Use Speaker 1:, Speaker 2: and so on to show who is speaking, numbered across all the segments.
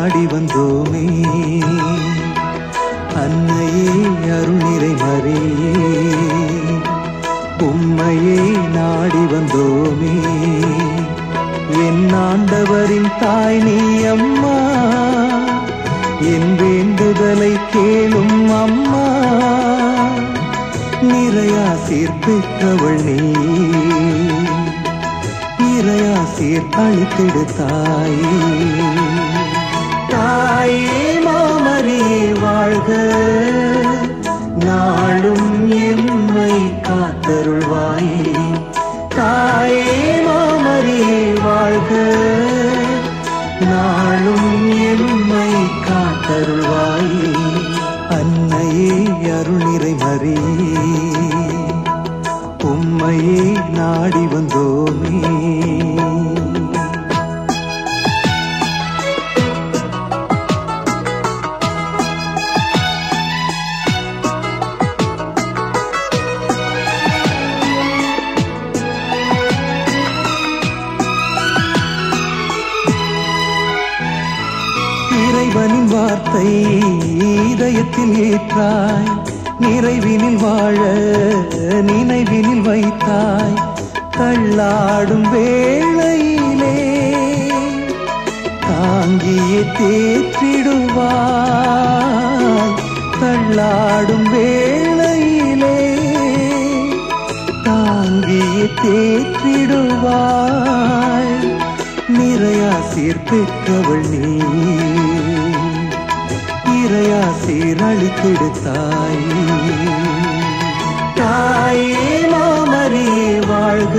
Speaker 1: நாடி வந்தோமே அன்னையே அருளிரை மறியே உம்மையே நாடி வந்தோமே என் ஆண்டவரின் தாய் நீ அம்மா என் வேண்டுதலை கேளும் அம்மா நிறையா சீர்பெற்றவள் நீ இறையா சீர் அழித்திடு தாயே தாயே மாமரியே வாழ்க நாளும் எம்மை காத்தருள்வாயே தாயே மாமரியே வாழ்க நாளும் எம்மை காத்தருள்வாயே அன்னையே அருளிரை மறியே உம்மையே நாடி வந்தோமே இறைவனின் வார்த்தை இதயத்தில் ஏற்றாய் நிறைவினில் வாழ நினைவினில் வைத்தாய் தள்ளாடும் வேளையிலே தாங்கியே தேற்றிடுவாய் தள்ளாடும் வேளையிலே தாங்கியே தேற்றிடுவாய் நிறையா சீர்பெற்றவள் நீ இறையா சீரழித்திடு தாய் தாயே மாமரியே வாழ்க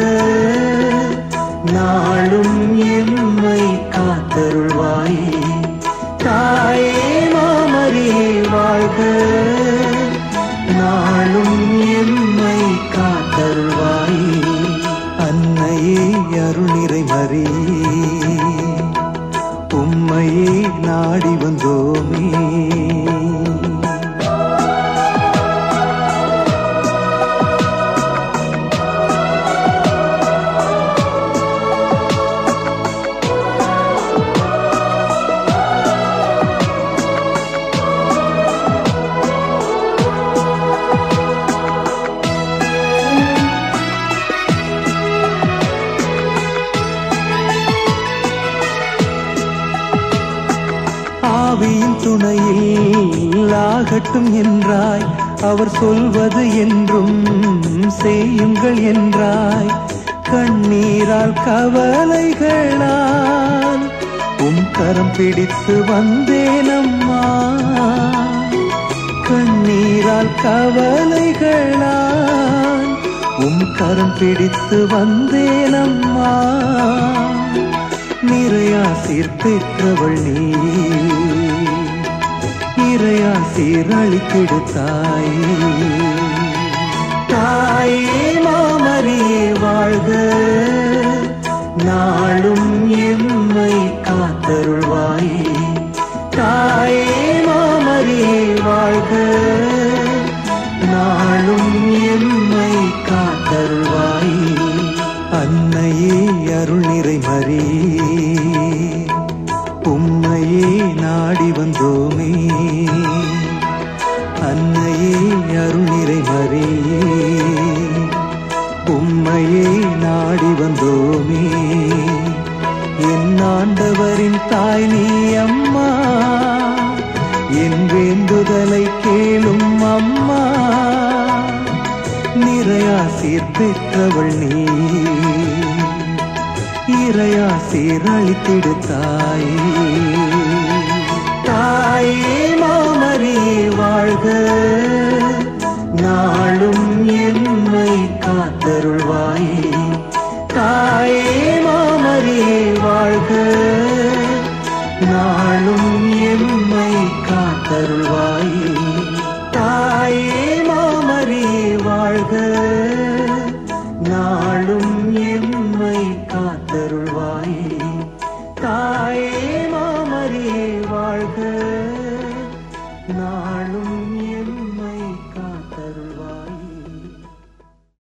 Speaker 1: நாளும் எம்மை காத்தருள்வாயே தாயே மாமரியே வாழ்க நாளும் எம்மை காத்தருள்வாயே அன்னையே அருளிரை மறியே உம்மையே நாடி வந்தோமே ஆவியின் துணையில் ஆகட்டும் என்றாய் அவர் சொல்வது என்றும் செய்யுங்கள் என்றாய் கண்ணீரால் கவலைகளால் உம் கரம் பிடித்து வந்தேனம்மா கண்ணீரால் கவலைகளால் உம் கரம் பிடித்து வந்தேனம்மா நிறையா சீர்பெற்றவள் நீ இறையா சீரழித்திடு தாயே தாயே மாமரியே வாழ்க நாளும் எம்மை காத்தருள்வாயே தாயே மாமரியே வாழ்க நாளும் எம்மை காத்தருள்வாயே அன்னையே அருள்நிறை மறியே உம்மையே நாடி வந்தோமே அன்னையே அருள்நிறை மறியே உம்மையே நாடி வந்தோமே என் ஆண்டவரின் தாய் நீ அம்மா என் வேண்டுதலை கேளும் அம்மா நிறையா சீர்பெற்றவள் நீ இறையா சீரழித்திடு தாயே தாயே மாமரியே வாழ்க நாளும் எம்மை காத்தருள்வாயே தாயே மாமரியே வாழ்க நாளும் எம்மை காத்தருள்வாயே